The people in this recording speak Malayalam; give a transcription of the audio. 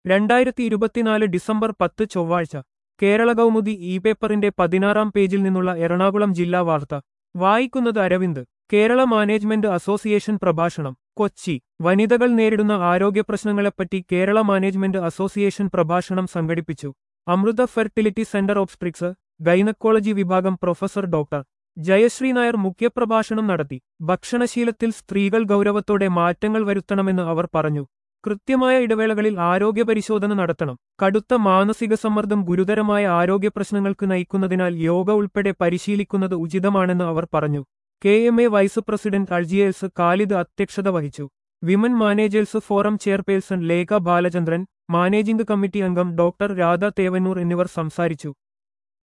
രണ്ടായിരത്തി ഇരുപത്തിനാല് ഡിസംബർ പത്ത് ചൊവ്വാഴ്ച കേരള കൗമുദി ഇ പേപ്പറിന്റെ പതിനാറാം പേജിൽ നിന്നുള്ള എറണാകുളം ജില്ലാ വാർത്ത വായിക്കുന്നത് അരവിന്ദ് കേരള മാനേജ്മെന്റ് അസോസിയേഷൻ പ്രഭാഷണം കൊച്ചി വനിതകൾ നേരിടുന്ന ആരോഗ്യ പ്രശ്നങ്ങളെപ്പറ്റി കേരള മാനേജ്മെന്റ് അസോസിയേഷൻ പ്രഭാഷണം സംഘടിപ്പിച്ചു Amrita fertility centre obstetrics gynaecology വിഭാഗം പ്രൊഫസർ ഡോക്ടർ ജയശ്രീ നായർ മുഖ്യപ്രഭാഷണം നടത്തി ഭക്ഷണശീലത്തിൽ സ്ത്രീകൾ ഗൗരവത്തോടെ മാറ്റങ്ങൾ വരുത്തണമെന്ന് അവർ പറഞ്ഞു കൃത്യമായ ഇടവേളകളിൽ ആരോഗ്യ പരിശോധന നടത്തണം കടുത്ത മാനസിക സമ്മർദ്ദം ഗുരുതരമായ ആരോഗ്യ പ്രശ്നങ്ങൾക്ക് നയിക്കുന്നതിനാൽ യോഗ ഉൾപ്പെടെ പരിശീലിക്കുന്നത് ഉചിതമാണെന്ന് അവർ പറഞ്ഞു K M A vice president Algiers Khalid അധ്യക്ഷത വഹിച്ചു women managers forum chairperson Lekha Balachandran managing committee അംഗം ഡോക്ടർ രാധ തേവന്നൂർ എന്നിവർ സംസാരിച്ചു